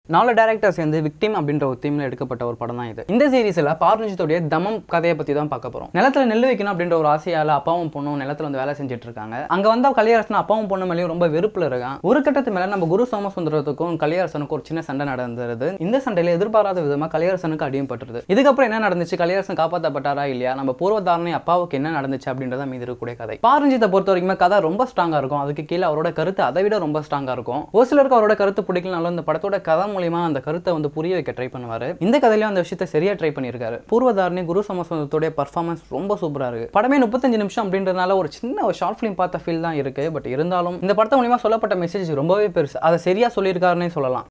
நாலு டேரக்டர்ஸ் சேர்ந்து விக்டிம் அப்படின்ற ஒரு தீம்ல எடுக்கப்பட்ட ஒரு படம் தான் இது இந்த சீரிஸ்ல பார்வஞ்சித்தோடைய தமம் கதையை பத்தி தான் பார்க்க போறோம் நிலத்துல நெல் வைக்கணும் அப்படின்ற ஒரு ஆசையால அப்பாவும் பொண்ணும் நிலத்துல வந்து வேலை செஞ்சுட்டு இருக்காங்க அங்க வந்த கலியரசன் அப்பாவும் பொண்ணு மேலேயும் ரொம்ப வெறுப்புல இருக்கான் ஒரு கட்டத்து மேல நம்ம குரு சோமசுந்தரத்துக்கும் கலியரசனுக்கும் ஒரு சின்ன சண்டை நடந்தது இந்த சண்டையில எதிர்பாராத விதமா கலியரசனுக்கு அடியும் பட்டுருது இதுக்கப்புறம் என்ன நடந்துச்சு கலியரசன் காப்பாற்றப்பட்டாரா இல்லையா நம்ம பூர்வதாரணை அப்பாவுக்கு என்ன நடந்துச்சு அப்படின்றத மீது இருக்கக்கூடிய கதை பாரஞ்சித்தை பொறுத்த வரைக்குமே கதை ரொம்ப ஸ்ட்ராங்கா இருக்கும் அதுக்கு கீழே அவரோட கருத்து அதை விட ரொம்ப ஸ்ட்ராங்கா இருக்கும் ஒரு சிலருக்கு அவரோட கருத்து பிடிக்கலனாலும் இந்த படத்தோட கதை மூலியமா அந்த கருத்தை வந்து புரிய வைக்க ட்ரை பண்ணுவாரு இந்த கதையிலும் அந்த விஷயத்தை சரியா ட்ரை பண்ணியிருக்காரு பூர்வதாரணி குரு சமஸ்கிருதத்துடைய பர்ஃபார்மன்ஸ் ரொம்ப சூப்பரா இருக்கு படமே முப்பத்தஞ்சு நிமிஷம் அப்படின்றதுனால ஒரு சின்ன ஒரு ஷார்ட் ஃபிலிம் பார்த்த ஃபீல் தான் இருக்கு பட் இருந்தாலும் இந்த படத்தை மூலியமா சொல்லப்பட்ட மெசேஜ் ரொம்பவே பெருசு அதை சரியா சொல்லியிருக்காருன்னே சொல்லலாம்